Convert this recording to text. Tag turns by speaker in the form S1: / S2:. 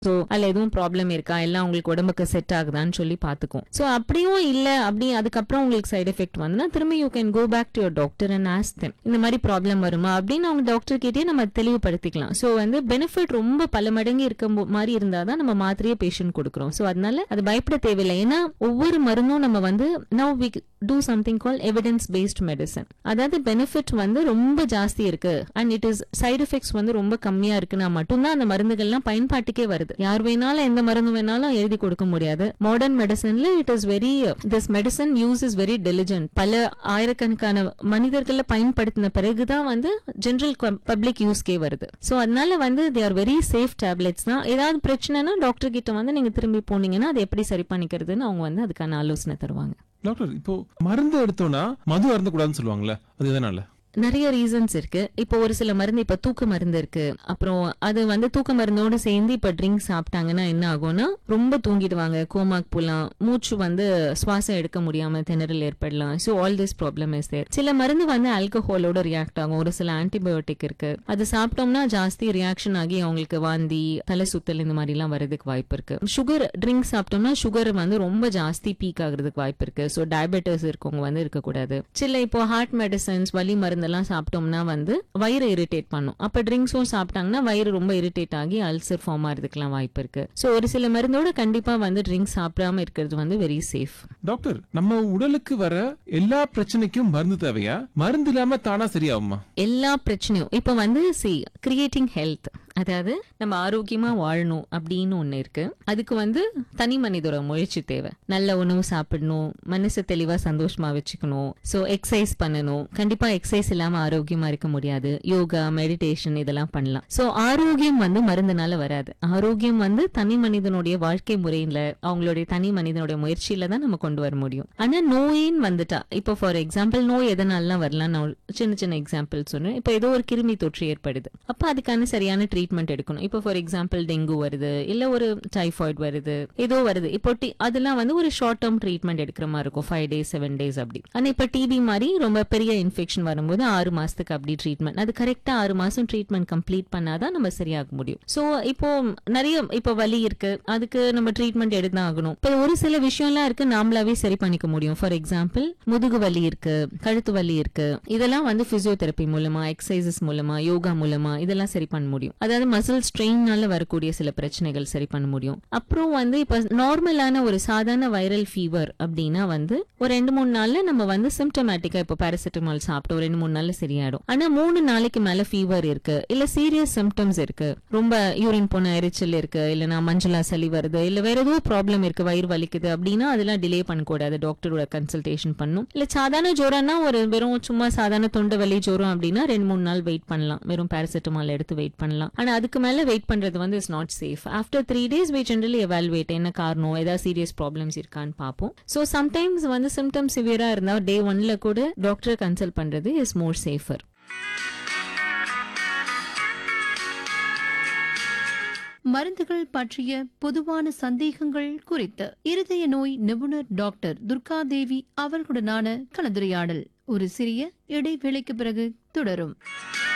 S1: so அதில் எதுவும் problem இருக்கா எல்லாம் உங்களுக்கு உடம்புக்கு செட் ஆகுதான்னு சொல்லி பார்த்துக்கும் ஸோ அப்படியும் இல்லை அப்படி அதுக்கப்புறம் உங்களுக்கு சைடு எஃபெக்ட் வந்துன்னா திரும்ப you can go back to your doctor and ask them இந்த மாதிரி ப்ராப்ளம் வருமா அப்படின்னு அவங்க டாக்டர் கிட்டே நம்ம தெளிவுபடுத்திக்கலாம் ஸோ வந்து பெனிஃபிட் ரொம்ப பல மடங்கு இருக்க மு- மாதிரி இருந்தால் தான் நம்ம மாத்திரையே பேஷண்ட் கொடுக்குறோம் ஸோ அதனால அது பயப்பட தேவையில்லை ஏன்னா ஒவ்வொரு மருந்தும் நம்ம வந்து now we do something call evidence based medicine அதாவது பெனிஃபிட் வந்து ரொம்ப ஜாஸ்தி இருக்கு and it is side effects வந்து ரொம்ப கம்மியா இருக்குன்னா மட்டும்தான் அந்த மருந்துகள்லாம் பயன்பாட்டுக்கே வருது யார் வேணாலும் எந்த மருந்து வேணாலும் எழுதி கொடுக்க முடியாது மாடர்ன் மெடிசன்ல it is very this medicine use is very diligent பல ஆயிரக்கணக்கான மனிதர்களை பயன்படுத்தின பிறகுதான் வந்து ஜென்ரல் பப்ளிக் யூஸ்க்கே வருது ஸோ அதனால வந்து they are very safe tablets தான் ஏதாவது பிரச்சனைனா டாக்டர் கிட்ட வந்து நீங்க திரும்பி போனீங்கன்னா அதை எப்படி சரி பண்ணிக்கிறதுன்னு அவங்க வந்து அதுக்கான ஆலோசனை தருவாங்க
S2: டாக்டர் இப்போ மருந்து எடுத்தோம்னா மது அருந்தக்கூடாதுன்னு சொல்லுவாங்கல்ல அது எதனால
S1: நிறைய ரீசன்ஸ் இருக்கு இப்போ ஒரு சில மருந்து இப்ப தூக்க மருந்து இருக்கு அப்புறம் அது வந்து தூக்க மருந்தோட சேர்ந்து இப்ப ட்ரிங்க் சாப்பிட்டாங்கன்னா என்ன ஆகும்னா ரொம்ப தூங்கிடுவாங்க கோமாக்கு போலாம் மூச்சு வந்து சுவாசம் எடுக்க முடியாம திணறல் ஏற்படலாம் so all this problem is there சில மருந்து வந்து ஆல்கஹாலோட ரியாக்ட் ஆகும் ஒரு சில ஆன்டிபயோட்டிக் இருக்கு அது சாப்பிட்டோம்னா ஜாஸ்தி ரியாக்ஷன் ஆகி அவங்களுக்கு வாந்தி தலை சுத்தல் இந்த மாதிரி எல்லாம் வரதுக்கு வாய்ப்பு இருக்கு சுகர் ட்ரிங்க் சாப்பிட்டோம்னா சுகர் வந்து ரொம்ப ஜாஸ்தி பீக் ஆகுறதுக்கு வாய்ப்பு இருக்கு ஸோ டயபெட்டிஸ் இருக்கவங்க வந்து இருக்கக்கூடாது சில இப்போ ஹார்ட் மெடிசன்ஸ் வலி மருந்தெல்லாம் சாப்பிட்டோம்னா வந்து வயிறு இரிட்டேட் பண்ணும் அப்ப ட்ரிங்க்ஸும் சாப்பிட்டாங்கன்னா வயிறு ரொம்ப இரிட்டேட் ஆகி அல்சர் ஃபார்ம் ஆகிறதுக்குலாம் வாய்ப்பு இருக்கு ஸோ ஒரு சில மருந்தோட கண்டிப்பா வந்து ட்ரிங்க்ஸ் சாப்பிடாம இருக்கிறது வந்து வெரி சேஃப்
S2: டாக்டர் நம்ம உடலுக்கு வர எல்லா பிரச்சனைக்கும் மருந்து தேவையா மருந்து இல்லாம தானா சரியாகுமா
S1: எல்லா பிரச்சனையும் இப்ப வந்து சி கிரியேட்டிங் ஹெல்த் அதாவது நம்ம ஆரோக்கியமா வாழணும் அப்படின்னு ஒண்ணு இருக்கு அதுக்கு வந்து தனி மனிதோட முயற்சி தேவை நல்ல உணவு சாப்பிடணும் மனசு தெளிவா சந்தோஷமா வச்சுக்கணும் சோ எக்ஸசைஸ் பண்ணணும் கண்டிப்பா எக்ஸசைஸ் இல்லாம ஆரோக்கியமா இருக்க முடியாது யோகா மெடிடேஷன் இதெல்லாம் பண்ணலாம் சோ ஆரோக்கியம் வந்து மருந்துனால வராது ஆரோக்கியம் வந்து தனி மனிதனுடைய வாழ்க்கை முறையில அவங்களுடைய தனி மனிதனுடைய முயற்சியில தான் நம்ம கொண்டு வர முடியும் ஆனா நோயின்னு வந்துட்டா இப்போ ஃபார் எக்ஸாம்பிள் நோய் எதனாலாம் வரலாம் நான் ஒரு சின்ன சின்ன எக்ஸாம்பிள் சொன்னேன் இப்போ ஏதோ ஒரு கிருமி தொற்று ஏற்படுது அப்ப அதுக்கான சரியான ட்ரீட்மெண்ட் எடுக்கணும் இப்போ ஃபார் எக்ஸாம்பிள் டெங்கு வருது இல்ல ஒரு டைஃபாய்டு வருது ஏதோ வருது இப்போ டி- அதெல்லாம் வந்து ஒரு ஷார்ட் டேர்ம் ட்ரீட்மெண்ட் எடுக்கிற மாதிரி இருக்கும் ஃபைவ் டேஸ் செவன் டேஸ் அப்படி ஆனா இப்போ டிபி மாதிரி ரொம்ப பெரிய இன்ஃபெக்ஷன் வரும்போது ஆறு மாசத்துக்கு அப்படி ட்ரீட்மெண்ட் அது கரெக்டா ஆறு மாசம் ட்ரீட்மெண்ட் கம்ப்ளீட் பண்ணாதான் நம்ம சரியாக முடியும் சோ இப்போ நிறைய இப்போ வலி இருக்கு அதுக்கு நம்ம ட்ரீட்மெண்ட் எடுத்தான் ஆகணும் இப்போ ஒரு சில விஷயம்லாம் இருக்கு நாமளாவே சரி பண்ணிக்க முடியும் ஃபார் எக்ஸாம்பிள் முதுகு வலி இருக்கு கழுத்து வலி இருக்கு இதெல்லாம் வந்து பிசியோதெரப்பி மூலமா எக்ஸசைசஸ் மூலமா யோகா மூலமா இதெல்லாம் சரி பண்ண முடியும் அதாவது மசில் ஸ்ட்ரெயின்னால வரக்கூடிய சில பிரச்சனைகள் சரி பண்ண முடியும் அப்புறம் வந்து இப்ப நார்மலான ஒரு சாதாரண வைரல் ஃபீவர் அப்படின்னா வந்து ஒரு ரெண்டு மூணு நாள்ல நம்ம வந்து சிம்டமேட்டிக்கா இப்போ பாராசிட்டமால் சாப்பிட்டு ஒரு ரெண்டு மூணு நாள்ல சரியாயிடும் ஆனா மூணு நாளைக்கு மேல ஃபீவர் இருக்கு இல்ல சீரியஸ் சிம்டம்ஸ் இருக்கு ரொம்ப யூரின் போன எரிச்சல் இருக்கு இல்லைன்னா மஞ்சளா சளி வருது இல்ல வேற ஏதோ ப்ராப்ளம் இருக்கு வயிறு வலிக்குது அப்படின்னா அதெல்லாம் டிலே பண்ணக்கூடாது டாக்டரோட கன்சல்டேஷன் பண்ணும் இல்ல சாதாரண ஜுரம்னா ஒரு வெறும் சும்மா சாதாரண தொண்டை வலி ஜுரம் அப்படின்னா ரெண்டு மூணு நாள் வெயிட் பண்ணலாம் வெறும் பாராசிட்டமால் எடுத்து வெயிட் பண்ணலாம் ஆனா அதுக்கு மேல வெயிட் பண்றது வந்து is not safe after three days we generally evaluate என்ன காரணம் ஏதாவது சீரியஸ் ப்ராப்ளம்ஸ் இருக்கான்னு பார்ப்போம் ஸோ சம்டைம்ஸ் வந்து சிம்டம்ஸ் சிவியரா இருந்தா டே ஒன்ல கூட டாக்டரை கன்சல்ட் பண்றது இஸ் மோர் சேஃபர்
S3: மருந்துகள் பற்றிய பொதுவான சந்தேகங்கள் குறித்து இருதய நோய் நிபுணர் டாக்டர் துர்காதேவி அவர்களுடனான கலந்துரையாடல் ஒரு சிறிய இடைவேளைக்கு பிறகு தொடரும்